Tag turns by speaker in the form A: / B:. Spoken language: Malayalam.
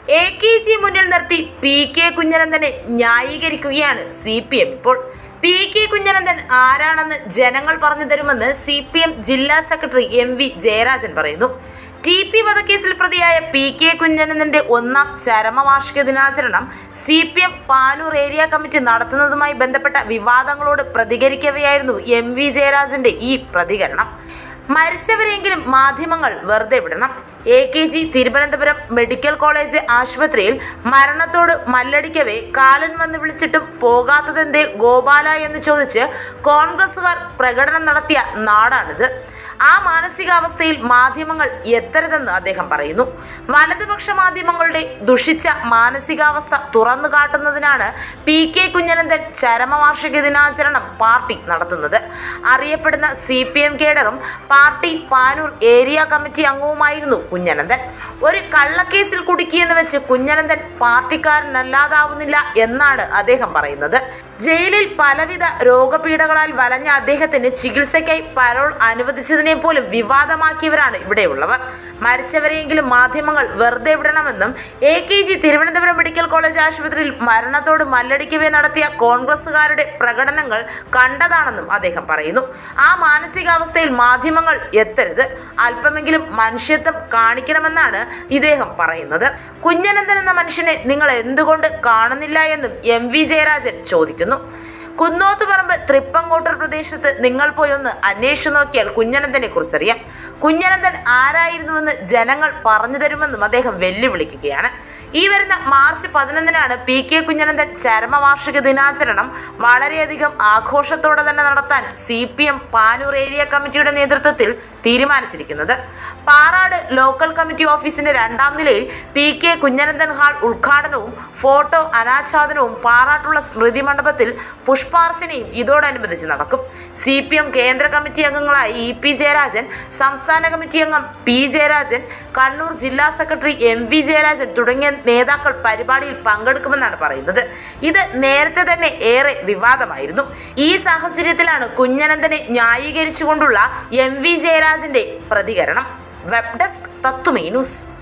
A: എ കെ ജി മുന്നിൽ നിർത്തി പി കെ കുഞ്ഞനന്ദനെ ന്യായീകരിക്കുകയാണ് സി പി എം ഇപ്പോൾ പി കെ കുഞ്ഞനന്ദൻ ആരാണെന്ന് ജനങ്ങൾ പറഞ്ഞു തരുമെന്ന് സി പി എം ജില്ലാ സെക്രട്ടറി എം വി ജയരാജൻ പറയുന്നു ടി പി വധക്കേസിൽ പ്രതിയായ പി കെ കുഞ്ഞനന്ദന്റെ ഒന്നാം ചരമവാർഷിക ദിനാചരണം C P M Panoor area committee നടത്തുന്നതുമായി ബന്ധപ്പെട്ട വിവാദങ്ങളോട് പ്രതികരിക്കവെയായിരുന്നു എം വി ജയരാജന്റെ ഈ പ്രതികരണം മരിച്ചവരെങ്കിലും മാധ്യമങ്ങൾ വെറുതെ വിടണം A K G Thiruvananthapuram medical college ആശുപത്രിയിൽ മരണത്തോട് മല്ലടിക്കവേ കാലൻ വന്ന് വിളിച്ചിട്ടും പോകാത്തതെന്തേ ഗോപാല എന്ന് ചോദിച്ച് കോൺഗ്രസുകാർ പ്രകടനം നടത്തിയ നാടാണിത് ആ മാനസികാവസ്ഥയിൽ മാധ്യമങ്ങൾ എത്തരുതെന്ന് അദ്ദേഹം പറയുന്നു വലതുപക്ഷ മാധ്യമങ്ങളുടെ ദുഷിച്ച മാനസികാവസ്ഥ തുറന്നു കാട്ടുന്നതിനാണ് പി കെ കുഞ്ഞനന്ദൻ ചരമവാർഷിക ദിനാചരണം പാർട്ടി നടത്തുന്നത് അറിയപ്പെടുന്ന സി പി എം കേഡറും പാർട്ടി പാനൂർ ഏരിയ കമ്മിറ്റി അംഗവുമായിരുന്നു കുഞ്ഞനന്ദൻ ഒരു കള്ളക്കേസിൽ കുടുക്കിയെന്ന് വെച്ച് കുഞ്ഞനന്ദൻ പാർട്ടിക്കാരനല്ലാതാവുന്നില്ല എന്നാണ് അദ്ദേഹം പറയുന്നത് ജയിലിൽ പലവിധ രോഗപീഠകളാൽ വലഞ്ഞ അദ്ദേഹത്തിന് ചികിത്സയ്ക്കായി പരോൾ അനുവദിച്ചതിനെ പോലും വിവാദമാക്കിയവരാണ് ഇവിടെയുള്ളവർ മരിച്ചവരെയെങ്കിലും മാധ്യമങ്ങൾ വെറുതെ വിടണമെന്നും A K G Thiruvananthapuram medical college ആശുപത്രിയിൽ മരണത്തോട് മല്ലടിക്കവേ നടത്തിയ കോൺഗ്രസുകാരുടെ പ്രകടനങ്ങൾ കണ്ടതാണെന്നും അദ്ദേഹം പറയുന്നു ആ മാനസികാവസ്ഥയിൽ മാധ്യമങ്ങൾ എത്തരുത് അല്പമെങ്കിലും മനുഷ്യത്വം കാണിക്കണമെന്നാണ് ഇദ്ദേഹം പറയുന്നത് കുഞ്ഞനന്ദൻ എന്ന മനുഷ്യനെ നിങ്ങൾ എന്തുകൊണ്ട് കാണുന്നില്ല എന്നും എം വി ജയരാജൻ ചോദിക്കുന്നു കുന്നോത്തുപറമ്പ് തൃപ്പങ്കോട്ടൂർ പ്രദേശത്ത് നിങ്ങൾ പോയി ഒന്ന് അന്വേഷിച്ചു നോക്കിയാൽ കുഞ്ഞനന്ദനെ കുറിച്ചറിയാം കുഞ്ഞനന്ദൻ ആരായിരുന്നുവെന്ന് ജനങ്ങൾ പറഞ്ഞു തരുമെന്നും അദ്ദേഹം വെല്ലുവിളിക്കുകയാണ് ഈ വരുന്ന മാർച്ച് പതിനൊന്നിനാണ് പി കെ കുഞ്ഞനന്ദൻ ചരമവാർഷിക ദിനാചരണം വളരെയധികം ആഘോഷത്തോടെ തന്നെ നടത്താൻ C P M Panoor area കമ്മിറ്റിയുടെ നേതൃത്വത്തിൽ തീരുമാനിച്ചിരിക്കുന്നത് പാറാട് ലോക്കൽ കമ്മിറ്റി ഓഫീസിന്റെ രണ്ടാം നിലയിൽ പി കെ കുഞ്ഞനന്ദൻ ഹാൾ ഉദ്ഘാടനവും ഫോട്ടോ അനാച്ഛാദനവും പാറാട്ടുള്ള സ്മൃതി മണ്ഡപത്തിൽ പുഷ്പാർച്ചനയും ഇതോടനുബന്ധിച്ച് നടക്കും സി പി എം കേന്ദ്ര കമ്മിറ്റി അംഗങ്ങളായ ഇ പി ജയരാജൻ സംസ്ഥാന കമ്മിറ്റി അംഗം പി ജയരാജൻ കണ്ണൂർ ജില്ലാ സെക്രട്ടറി എം വി ജയരാജൻ തുടങ്ങിയ നേതാക്കൾ പരിപാടിയിൽ പങ്കെടുക്കുമെന്നാണ് പറയുന്നത് ഇത് നേരത്തെ തന്നെ ഏറെ വിവാദമായിരുന്നു ഈ സാഹചര്യത്തിലാണ് കുഞ്ഞനന്ദനെ ന്യായീകരിച്ചുകൊണ്ടുള്ള എം വി ജയരാജന്റെ പ്രതികരണം വെബ് ഡെസ്ക് തത്തുമേ ന്യൂസ്